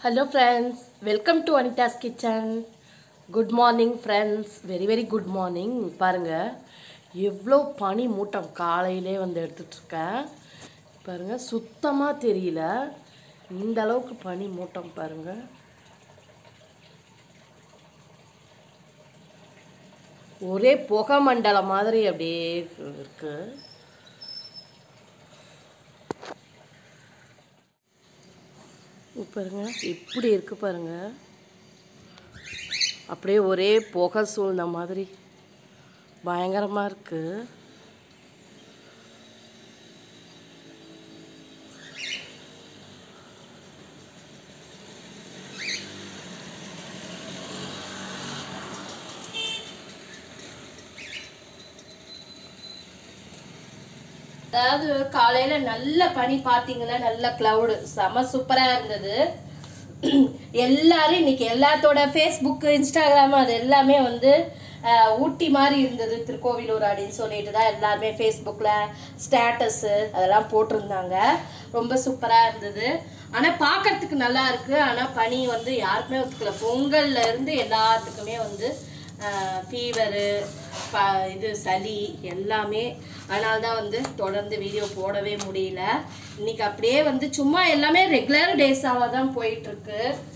hello friends welcome to Anita's kitchen good morning friends very very good morning பாருங்கள் எவ்வளோ பனி மூட்டம் காலையிலே வந்து எடுத்துட்ருக்கேன் பாருங்கள் சுத்தமாக தெரியல இந்த அளவுக்கு பனி மூட்டம் பாருங்கள் ஒரே புகை மண்டலம் மாதிரி அப்படியே இருக்குது இங்க பாருங்க எப்படி இருக்கு பாருங்க அப்படியே ஒரே புகை சூழ்ந்த மாதிரி பயங்கரமாக இருக்கு அதாவது காலையில நல்ல பனி பாத்தீங்கன்னா நல்ல கிளவுடு செம சூப்பரா இருந்தது எல்லாரும் இன்னைக்கு எல்லாத்தோட ஃபேஸ்புக் இன்ஸ்டாகிராம் அது எல்லாமே வந்து அஹ், ஊட்டி மாதிரி இருந்தது திருக்கோவிலூர் அப்படின்னு சொல்லிட்டு தான் எல்லாருமே ஃபேஸ்புக்கில் ஸ்டேட்டஸு அதெல்லாம் போட்டிருந்தாங்க ரொம்ப சூப்பராக இருந்தது ஆனால் பார்க்கறதுக்கு நல்லா இருக்கு ஆனால் பனி வந்து யாருக்குமே ஒத்துக்கல பொங்கல்ல இருந்து எல்லாத்துக்குமே வந்து ஃபீவரு ப இது சளி எல்லாமே அதனால தான் வந்து தொடர்ந்து வீடியோ போடவே முடியல இன்னைக்கு அப்படியே வந்து சும்மா எல்லாமே ரெகுலர் டேஸாக தான் போயிட்டுருக்கு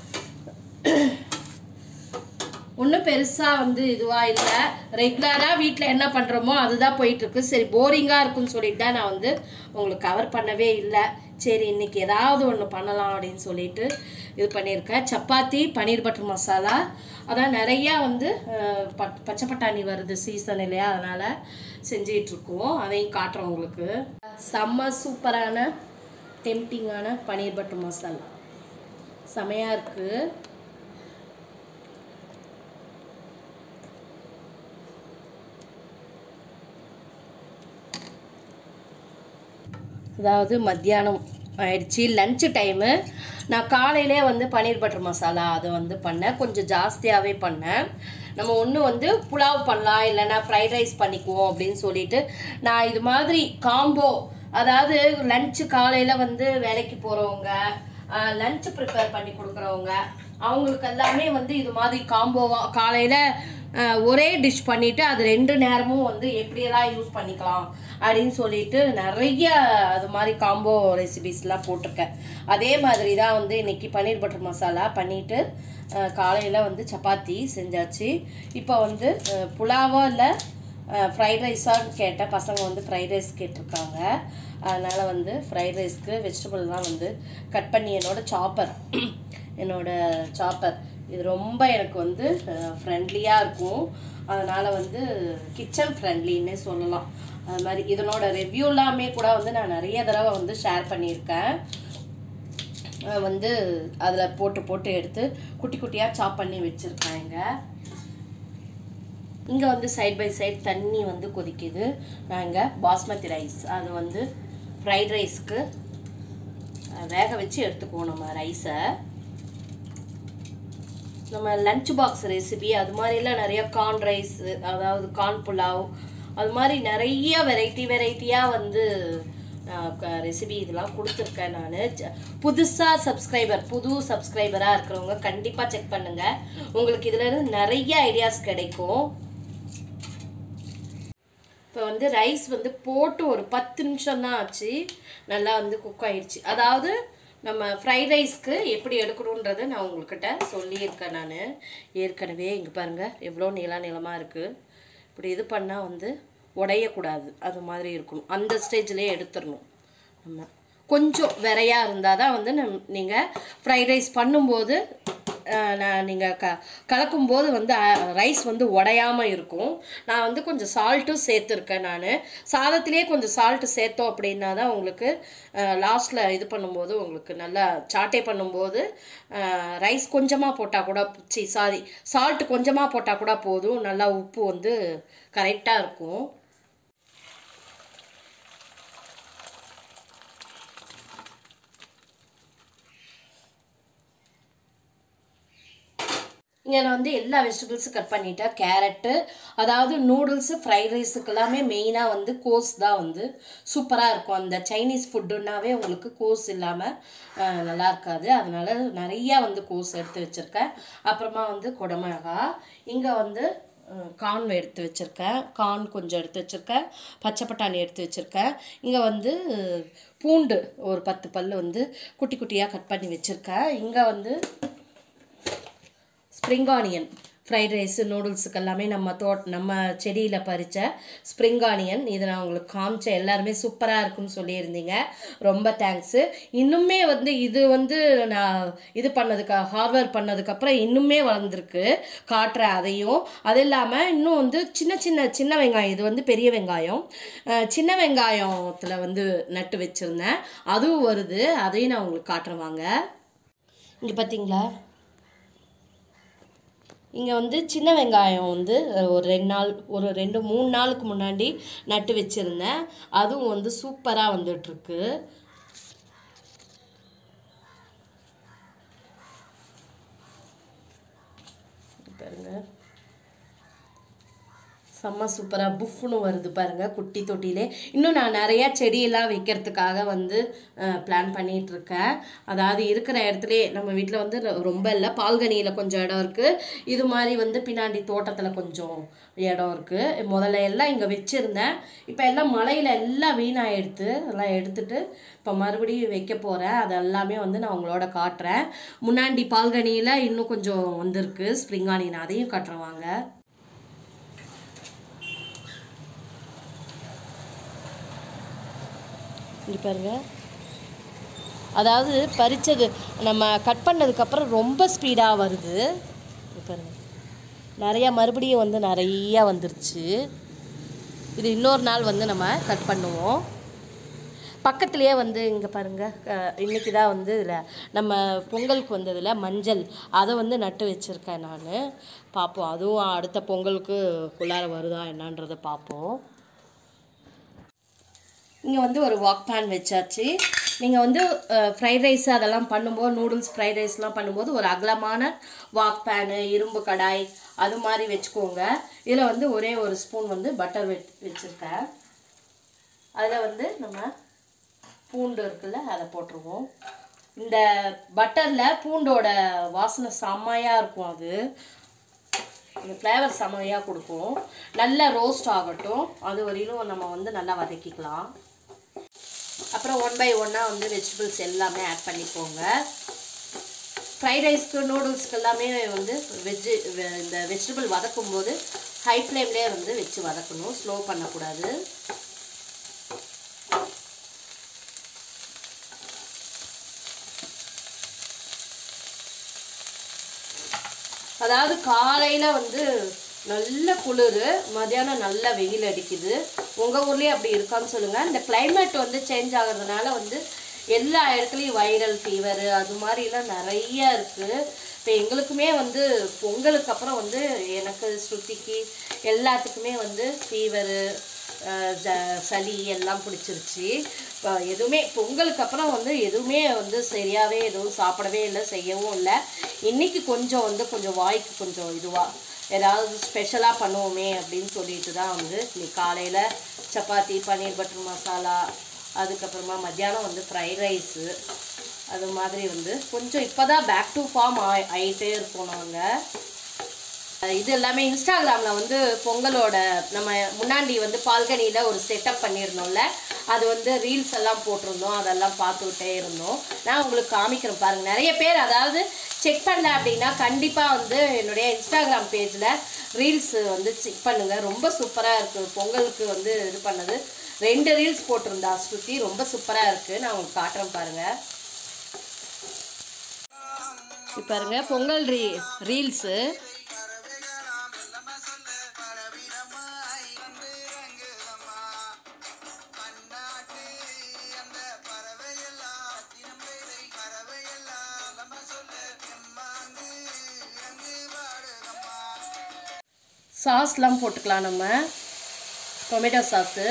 ஒன்றும் பெருசாக வந்து இதுவாக இல்லை ரெகுலராக வீட்டில் என்ன பண்ணுறோமோ அதுதான் போயிட்டுருக்கு சரி போரிங்காக இருக்குன்னு சொல்லிட்டு தான் நான் வந்து உங்களுக்கு கவர் பண்ணவே இல்லை சரி இன்னைக்கு ஏதாவது ஒன்று பண்ணலாம் அப்படின்னு சொல்லிட்டு இது பண்ணியிருக்கேன் சப்பாத்தி பன்னீர் பட்டர் மசாலா அதான் நிறையா வந்து அஹ், பட் பச்சை பட்டாணி வருது சீசன் இல்லையா அதனால் செஞ்சிகிட்ருக்கோம் அதையும் காட்டுறோம் உங்களுக்கு செம்ம சூப்பரான டெம்டிங்கான பன்னீர் பட்டர் மசாலா செமையாக இருக்குது அதாவது மத்தியானம் ஆயிடுச்சு லஞ்சு டைமு நான் காலையிலே வந்து பன்னீர் பட்டர் மசாலா அதை வந்து பண்ணேன் கொஞ்சம் ஜாஸ்தியாகவே பண்ணேன் நம்ம ஒன்று வந்து புலாவ் பண்ணலாம் இல்லைன்னா ஃப்ரைட் ரைஸ் பண்ணிக்குவோம் அப்படின்னு சொல்லிட்டு நான் இது மாதிரி காம்போ அதாவது லஞ்சு காலையில் வந்து வேலைக்கு போகிறவங்க லஞ்சு ப்ரிப்பேர் பண்ணி கொடுக்குறவங்க அவங்களுக்கு எல்லாமே வந்து இது மாதிரி காம்போவாக காலையில் அஹ் ஒரே டிஷ் பண்ணிட்டு அது ரெண்டு நேரமும் வந்து எப்படியெல்லாம் யூஸ் பண்ணிக்கலாம் அப்படின்னு சொல்லிட்டு நிறைய அது மாதிரி காம்போ ரெசிபிஸ்லாம் போட்டிருக்கேன் அதே மாதிரி தான் வந்து இன்னைக்கு பன்னீர் பட்டர் மசாலா பண்ணிட்டு அஹ் காலையில வந்து சப்பாத்தி செஞ்சாச்சு இப்போ வந்து அஹ் புலாவா இல்லை ஃப்ரைட் ரைஸான்னு கேட்டேன் பசங்க வந்து ஃப்ரைட் ரைஸ் கேட்டிருக்காங்க அதனால் வந்து ஃப்ரைட் ரைஸ்க்கு வெஜிடபிள்லாம் வந்து கட் பண்ணி என்னோட சாப்பர் என்னோட சாப்பர் இது ரொம்ப எனக்கு வந்து ஃப்ரெண்ட்லியாக இருக்கும் அதனால் வந்து கிச்சன் ஃப்ரெண்ட்லின்னே சொல்லலாம் அது மாதிரி இதனோட ரிவ்யூ எல்லாமே கூட வந்து நான் நிறைய தடவை வந்து ஷேர் பண்ணியிருக்கேன் அஹ் வந்து அதில் போட்டு போட்டு எடுத்து குட்டி குட்டியாக சாப் பண்ணி வச்சுருக்காங்க இங்கே வந்து சைட் பை சைடு தண்ணி வந்து கொதிக்குது நான் இங்கே பாஸ்மதி ரைஸ் அது வந்து ஃப்ரைட் ரைஸ்க்கு வேக வச்சு எடுத்துக்குவோம் நம்ம ரைஸை நம்ம லஞ்ச் பாக்ஸ் ரெசிபி அது மாதிரிலாம் நிறைய கார்ன் ரைஸ் அதாவது கார்ன் புலாவ் அது மாதிரி நிறைய வெரைட்டி வெரைட்டியாக வந்து ரெசிபி இதெல்லாம் கொடுத்துருக்கேன் நான் புதுசாக சப்ஸ்கிரைபர் புது சப்ஸ்கிரைபராக இருக்கிறவங்க கண்டிப்பாக செக் பண்ணுங்கள் உங்களுக்கு இதுல இருந்து நிறைய ஐடியாஸ் கிடைக்கும் இப்போ வந்து ரைஸ் வந்து போட்டு ஒரு பத்து நிமிஷம் தான் ஆச்சு நல்லா வந்து குக் ஆயிடுச்சு அதாவது நம்ம ஃப்ரைட் ரைஸ்க்கு எப்படி எடுக்கணுன்றதை நான் உங்கள்கிட்ட சொல்லியிருக்கேன் நான் ஏற்கனவே இங்கே பாருங்கள் எவ்வளோ நீள நீளமாக இருக்குது இப்படி இது பண்ணால் வந்து உடையக்கூடாது அது மாதிரி இருக்கணும் அந்த ஸ்டேஜ்லேயே எடுத்துடணும் நம்ம கொஞ்சம் விரையாக இருந்தால் தான் வந்து நம் நீங்கள் ஃப்ரைட் ரைஸ் பண்ணும்போது அஹ், நான் நீங்கள் க கலக்கும்போது வந்து ரைஸ் வந்து உடையாமல் இருக்கும் நான் வந்து கொஞ்சம் சால்ட்டும் சேர்த்துருக்கேன் நான் சாதத்திலே கொஞ்சம் சால்ட்டு சேர்த்தோம் அப்படின்னா தான் உங்களுக்கு லாஸ்ட்டில் இது பண்ணும்போது உங்களுக்கு நல்லா சாட்டே பண்ணும்போது ரைஸ் கொஞ்சமாக போட்டால் கூட சி சாரி சால்ட்டு கொஞ்சமாக போட்டால் கூட போதும் நல்லா உப்பு வந்து கரெக்டாக இருக்கும் இங்கே நான் வந்து எல்லா வெஜிடபிள்ஸும் கட் பண்ணிட்டேன் கேரட்டு அதாவது நூடுல்ஸு ஃப்ரைட் ரைஸுக்கு எல்லாமே மெயினாக வந்து கோஸ் தான் வந்து சூப்பராக இருக்கும் அந்த சைனீஸ் ஃபுட்டுன்னாவே உங்களுக்கு கோஸ் இல்லாமல் நல்லா இருக்காது அதனால நிறையா வந்து கோஸ் எடுத்து வச்சுருக்கேன் அப்புறமா வந்து குடமிளகா இங்கே வந்து கார்ன் எடுத்து வச்சுருக்கேன் கார்ன் கொஞ்சம் எடுத்து வச்சுருக்கேன் பச்சை பட்டாணி எடுத்து வச்சுருக்கேன் இங்கே வந்து பூண்டு ஒரு பத்து பல் வந்து குட்டி குட்டியாக கட் பண்ணி வச்சுருக்கேன் இங்கே வந்து ஸ்ப்ரிங் ஆனியன் ஃப்ரைட் ரைஸு நூடுல்ஸுக்கு எல்லாமே நம்ம தோட் நம்ம செடியில் பறித்த ஸ்ப்ரிங் ஆனியன் இதை நான் உங்களுக்கு காமிச்சேன் எல்லாருமே சூப்பராக இருக்குன்னு சொல்லியிருந்தீங்க ரொம்ப தேங்க்ஸு இன்னுமே வந்து இது வந்து நான் இது பண்ணதுக்கு ஹார்வர் பண்ணதுக்கப்புறம் இன்னுமே வளர்ந்துருக்கு காட்டுறேன் அதையும் அது இல்லாமல் இன்னும் வந்து சின்ன சின்ன சின்ன வெங்காயம் இது வந்து பெரிய வெங்காயம் அஹ் சின்ன வெங்காயத்தில் வந்து நட்டு வச்சுருந்தேன் அதுவும் வருது அதையும் நான் உங்களுக்கு காட்டுறேன் வாங்க இங்கே பார்த்தீங்களா இங்கே வந்து சின்ன வெங்காயம் வந்து அஹ், ஒரு ரெண்டு நாள் ஒரு ரெண்டு மூணு நாளுக்கு முன்னாடி நட்டு வச்சுருந்தேன் அதுவும் வந்து சூப்பராக வந்துட்டுருக்கு பாருங்க செம்ம சூப்பராக புஃப்னு வருது பாருங்க குட்டி தொட்டிலே இன்னும் நான் நிறைய செடியெல்லாம் வைக்கிறதுக்காக வந்து பிளான் பண்ணிட்டு இருக்கேன் அதாவது இருக்கிற இடத்துலே நம்ம வீட்டில் வந்து ரொ- ரொம்ப இல்லை பால்கனியில் கொஞ்சம் இடம் இருக்குது இது மாதிரி வந்து பின்னாடி தோட்டத்தில் கொஞ்சம் இடம் இருக்குது முதல்ல எல்லாம் இங்கே வச்சுருந்தேன் இப்போ எல்லாம் மழையில் எல்லாம் வீணாகிடுது எல்லாம் எடுத்துட்டு இப்போ மறுபடியும் வைக்க போகிறேன் அது எல்லாமே வந்து நான் உங்களோட காட்டுறேன் முன்னாடி பால்கனியில் இன்னும் கொஞ்சம் வந்திருக்கு ஸ்ப்ரிங் ஆனியன் அதையும் காட்டுறேன் வாங்க இங்கே பாருங்க அதாவது பறிச்சது நம்ம கட் பண்ணதுக்கப்புறம் ரொம்ப ஸ்பீடாக வருது இங்க பாருங்க நிறையா மறுபடியும் வந்து நிறையா வந்துருச்சு இது இன்னொரு நாள் வந்து நம்ம கட் பண்ணுவோம் பக்கத்துலேயே வந்து இங்கே பாருங்கள் இன்றைக்கி தான் வந்து இதில் நம்ம பொங்கலுக்கு வந்ததில் மஞ்சள் அதை வந்து நட்டு வச்சுருக்கேன் நான் பார்ப்போம் அதுவும் அடுத்த பொங்கலுக்கு குள்ளார வருதா என்னன்றதை பார்ப்போம் இங்கே வந்து ஒரு வாக் பேன் வச்சாச்சு நீங்கள் வந்து ஃப்ரைட் ரைஸ் அதெல்லாம் பண்ணும்போது நூடுல்ஸ் ஃப்ரைட் ரைஸ்லாம் பண்ணும்போது ஒரு அகலமான வாக் பேனு இரும்பு கடாய் அது மாதிரி வச்சுக்கோங்க இதில் வந்து ஒரே ஒரு ஸ்பூன் வந்து பட்டர் வெ வச்சுருக்கேன் அதில் வந்து நம்ம பூண்டு இருக்குல்ல அதை போட்டுருவோம் இந்த பட்டரில் பூண்டோட வாசனை செம்மையாக இருக்கும் அது இந்த ஃப்ளேவர் செம்மையாக கொடுக்கும் நல்லா ரோஸ்ட் ஆகட்டும் அது வரையிலும் நம்ம வந்து நல்லா வதக்கிக்கலாம் அப்புறம் ஒன் பை ஒன்னாக வந்து வெஜிடபிள்ஸ் எல்லாமே ஆட் பண்ணிக்கோங்க ஃப்ரைட் ரைஸ்க்கு நூடுல்ஸ்க்கு எல்லாமே வந்து வெஜ்ஜு இந்த வெஜிடபிள் வதக்கும் போது ஹை ஃப்ளேம்லேயே வந்து வச்சு வதக்கணும் ஸ்லோ பண்ணக்கூடாது அதாவது காலையில் வந்து நல்ல குளிர் மதியானம் நல்ல வெயில் அடிக்குது உங்கள் ஊர்லேயே அப்படி இருக்கான்னு சொல்லுங்கள் இந்த climate வந்து சேஞ்ச் ஆகிறதுனால வந்து எல்லா இடத்துலையும் வைரல் ஃபீவர் அது மாதிரிலாம் நிறைய இருக்குது இப்போ எங்களுக்குமே வந்து பொங்கலுக்கு அப்புறம் வந்து எனக்கு ஸ்ருதிக்கு எல்லாத்துக்குமே வந்து ஃபீவரு சளி எல்லாம் பிடிச்சிருச்சு இப்போ எதுவுமே பொங்கலுக்கு அப்புறம் வந்து எதுவுமே வந்து சரியாகவே எதுவும் சாப்பிடவே இல்லை செய்யவும் இல்லை இன்னைக்கு கொஞ்சம் வந்து கொஞ்சம் வாய்க்கு கொஞ்சம் இதுவாக ஏதாவது ஸ்பெஷலாக பண்ணுவோமே அப்படின்னு சொல்லிட்டு தான் வந்து இன்னைக்கு காலையில் சப்பாத்தி பன்னீர் பட்டர் மசாலா அதுக்கப்புறமா மத்தியானம் வந்து ஃப்ரைட் ரைஸு அது மாதிரி வந்து கொஞ்சம் இப்போ தான் பேக் டு ஃபார்ம் ஆ ஆகிட்டே இருக்கோம் நாங்கள் இது எல்லாமே இன்ஸ்டாகிராமில் வந்து பொங்கலோட நம்ம முன்னாடி வந்து பால்கனியில் ஒரு செட்டப் பண்ணியிருந்தோம்ல அது வந்து ரீல்ஸ் எல்லாம் போட்டிருந்தோம் அதெல்லாம் பார்த்துக்கிட்டே இருந்தோம் நான் உங்களுக்கு காமிக்கிறேன் பாருங்கள் நிறைய பேர் அதாவது செக் பண்ணல அப்படின்னா கண்டிப்பாக வந்து என்னுடைய இன்ஸ்டாகிராம் பேஜில் ரீல்ஸ் வந்து செக் பண்ணுங்கள் ரொம்ப சூப்பராக இருக்குது பொங்கலுக்கு வந்து இது பண்ணது ரெண்டு ரீல்ஸ் போட்டிருந்தா ஸ்ருதி ரொம்ப சூப்பராக இருக்குது நான் உங்களுக்கு காட்டுறேன் பாருங்கள் இப்போ பாருங்க பொங்கல் ரீ ரீல்ஸு சாஸ்லாம் போட்டுக்கலாம் நம்ம டொமேட்டோ சாஸு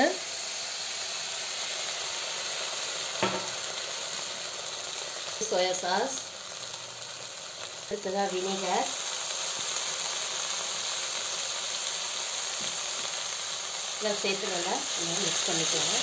சோயா சாஸ் அடுத்ததாக வினிகர் இதில் சேர்த்து நல்லா நல்லா மிக்ஸ் பண்ணிக்கலாம்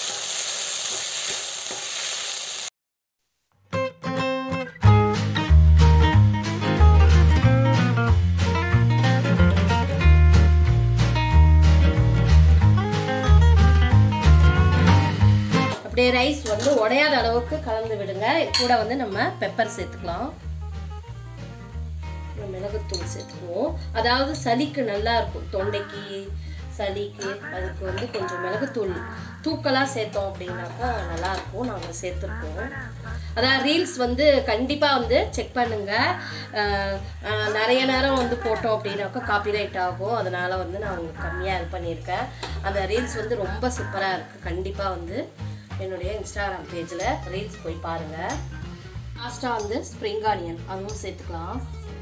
அப்படியே ரைஸ் வந்து உடையாத அளவுக்கு கலந்து விடுங்க கூட வந்து நம்ம பெப்பர் சேர்த்துக்கலாம் அப்புறம் மிளகுத்தூள் சேர்த்துக்குவோம் அதாவது சளிக்கு நல்லா இருக்கும் தொண்டைக்கு சளிக்கு அதுக்கு வந்து கொஞ்சம் மிளகுத்தூள் தூக்கலாக சேர்த்தோம் அப்படின்னாக்கா நல்லா இருக்கும் நாங்கள் சேர்த்துருக்கோம் அதான் ரீல்ஸ் வந்து கண்டிப்பாக வந்து செக் பண்ணுங்க அஹ், அஹ், நிறைய நேரம் வந்து போட்டோம் அப்படின்னாக்கா காப்பிரைட் ஆகும் அதனால வந்து நான் உங்களுக்கு கம்மியாக இது பண்ணியிருக்கேன் அந்த ரீல்ஸ் வந்து ரொம்ப சூப்பராக இருக்குது கண்டிப்பாக வந்து என்னுடைய இன்ஸ்டாகிராம் பேஜில் ரீல்ஸ் போய் பாருங்கள் லாஸ்ட்டாக வந்து ஸ்ப்ரிங் ஆனியன் அதுவும் சேர்த்துக்கலாம்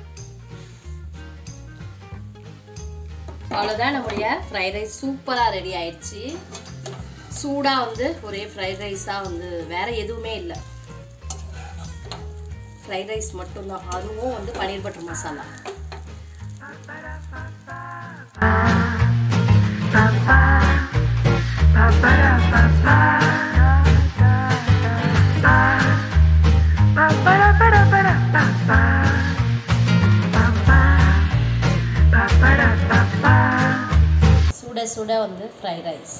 அவ்வளோதான் நம்முடைய ஃப்ரைட் ரைஸ் சூப்பராக ரெடி ஆயிடுச்சு சூடாக வந்து ஒரே ஃப்ரைட் ரைஸாக வந்து வேற எதுவுமே இல்லை ஃப்ரைட் ரைஸ் மட்டும்தான் அதுவும் வந்து பன்னீர் பட்டர் மசாலா சுட சுட வந்து ஃப்ரைட் ரைஸ்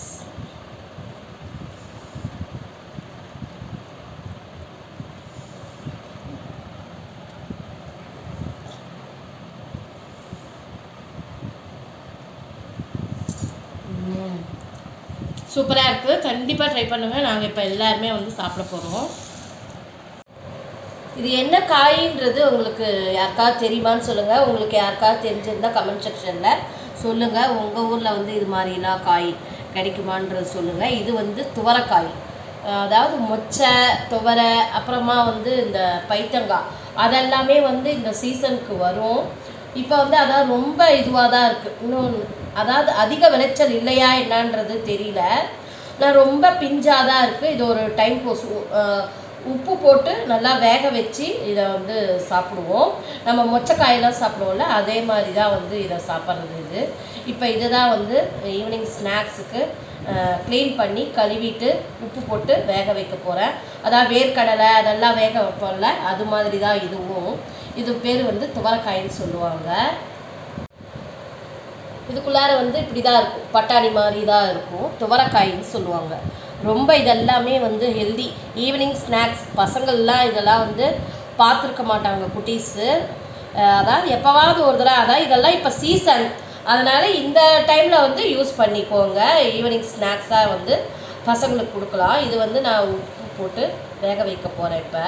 சூப்பராக இருக்குது கண்டிப்பாக ட்ரை பண்ணுங்கள் நாங்கள் இப்போ எல்லாருமே வந்து சாப்பிட போகிறோம் இது என்ன காயின்றது உங்களுக்கு யாருக்காவது தெரியுமான்னு சொல்லுங்கள் உங்களுக்கு யாருக்காவது தெரிஞ்சிருந்தா கமெண்ட் செக்ஷனில் சொல்லுங்கள் உங்கள் ஊரில் வந்து இது மாதிரிலாம் காய் கிடைக்குமான்றது சொல்லுங்கள் இது வந்து துவரைக்காய் அஹ் அதாவது மொச்சை துவரை அப்புறமா வந்து இந்த பைத்தங்காய் அதெல்லாமே வந்து இந்த சீசனுக்கு வரும் இப்போ வந்து அதான் ரொம்ப இதுவாக தான் இருக்குது இன்னும் அதாவது அதிக விளைச்சல் இல்லையா என்னன்றது தெரியல நான் ரொம்ப பிஞ்சாக தான் இருக்குது இது ஒரு டைம் போஸ் உப்பு போட்டு நல்லா வேக வச்சு இதை வந்து சாப்பிடுவோம் நம்ம மொச்சக்காயெல்லாம் சாப்பிடுவோம்ல அதே மாதிரி தான் வந்து இதை சாப்பிட்றது இது இப்போ இதை தான் வந்து ஈவினிங் ஸ்நாக்ஸுக்கு க்ளீன் பண்ணி கழுவிட்டு உப்பு போட்டு வேக வைக்க போகிறேன் அதான் வேர்க்கடலை அதெல்லாம் வேக வைப்போம்ல அது மாதிரி தான் இதுவும் இது பேர் வந்து துவரக்காயின்னு சொல்லுவாங்க இதுக்குள்ளார வந்து இப்படி தான் இருக்கும் பட்டாணி மாதிரி தான் இருக்கும் துவரக்காயின்னு சொல்லுவாங்க ரொம்ப இதெல்லாமே வந்து ஹெல்தி ஈவினிங் ஸ்நாக்ஸ் பசங்கள்லாம் இதெல்லாம் வந்து பார்த்துருக்க மாட்டாங்க குட்டீஸு அதாவது எப்போவாவது ஒரு தடவை அதான் இதெல்லாம் இப்போ சீசன் அதனால் இந்த டைமில் வந்து யூஸ் பண்ணிக்கோங்க ஈவினிங் ஸ்நாக்ஸாக வந்து பசங்களுக்கு கொடுக்கலாம் இது வந்து நான் உப்பு போட்டு வேக வைக்க போகிறேன் இப்போ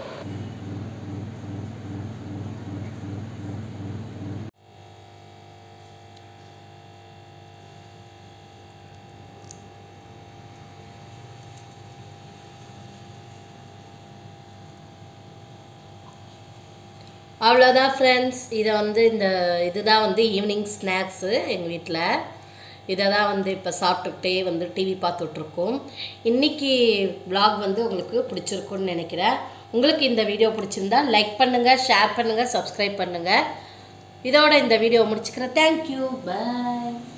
அவ்வளோதான் ஃப்ரெண்ட்ஸ் இதை வந்து இந்த இதுதான் வந்து ஈவினிங் ஸ்நாக்ஸு எங்கள் வீட்டில் இதை தான் வந்து இப்போ சாப்பிட்டுக்கிட்டே வந்து டிவி பார்த்துட்ருக்கோம் இன்றைக்கி vlog வந்து உங்களுக்கு பிடிச்சிருக்குன்னு நினைக்கிறேன் உங்களுக்கு இந்த வீடியோ பிடிச்சிருந்தா லைக் பண்ணுங்கள் ஷேர் பண்ணுங்கள் சப்ஸ்கிரைப் பண்ணுங்கள் இதோட இந்த வீடியோ முடிச்சுக்கிறேன் தேங்க்யூ பாய்